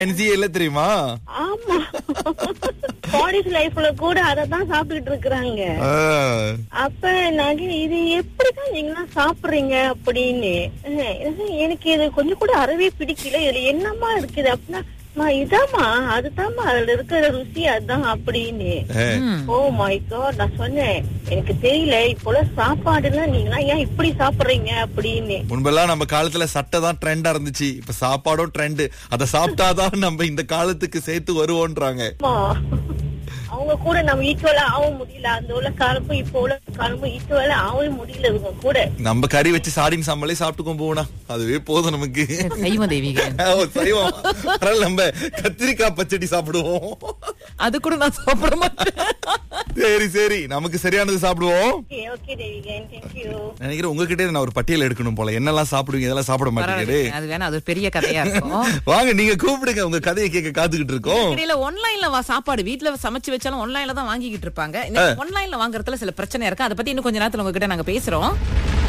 என்சிஏல தெரியுமா ஆமா காலேஜ் லைஃப்ல கூட அததான் சாப்பிட்டுட்டு இருக்கிறாங்க ஆ. அப்ப நாங்க இது எப்படிதான் நீங்களாம் சாப்பிடுறீங்க அப்படின்னு அஹ் எனக்கு இது கொஞ்சம் கூட அறவே பிடிக்கல இதுல என்னமா இருக்குது அப்படின்னா "அம்மா, இதாம்மா அதுதாம்மா அதுல இருக்கிற ருசி அதான் அப்படின்னு ஓ மை காட் நான் சொன்னேன் எனக்கு தெரியல இப்போல சாப்பாடுலாம் நீங்களாம் ஏன் இப்படி சாப்பிடுறீங்க அப்படின்னு முன்பெல்லாம் நம்ம காலத்துல சட்டை தான் ட்ரெண்டா இருந்துச்சு இப்ப சாப்பாடும் ட்ரெண்ட் அத சாப்பிட்டாதான் நம்ம இந்த காலத்துக்கு சேர்த்து வருவோன்றாங்க ஆமா. அவங்க கூட நம்ம ஈக்குவலா ஆக முடியல அந்த உள்ள காலமும் இப்போ உள்ள காலமும் ஈக்குவலா ஆக முடியல இவங்க கூட நம்ம கறி வச்சு சாடின் சாம்பலே சாப்பிட்டுக்கோ போனா அதுவே போதும் நமக்கு சைவ தெய்வீக ஓ, சைவம். அதனால நம்ம கத்திரிக்காய் பச்சடி சாப்பிடுவோம் அது கூட நான் சாப்பிட மாட்டேன் சரி சரி நமக்கு சரியானது சாப்பிடுவோம் ஓகே ஓகே தேவிகன் தேங்க்யூ நினைக்கிறேன் உங்ககிட்ட நான் ஒரு பட்டியல் எடுக்கணும் போல என்னெல்லாம் சாப்பிடுவீங்க இதெல்லாம் சாப்பிட மாட்டேங்குது அது வேணா அது ஒரு பெரிய கதையா இருக்கும் வாங்க நீங்க கூப்பிடுங்க உங்க கதையை கேட்க காத்துக்கிட்டு இருக்கோம் இடையில ஒன்லைன்ல வா சாப்பாடு வீட்ல சமைச்சு வச்சாலும் ஒன்லைன்ல தான் வாங்கிக்கிட்டு இருப்பாங்க இந்த ஒன்லைன்ல வாங்குறதுல சில பிரச்சனை இருக்கு அதை பத்தி இன்னும் கொஞ்ச நேரத்துல உங்ககிட்ட நாங்க பேசுறோம்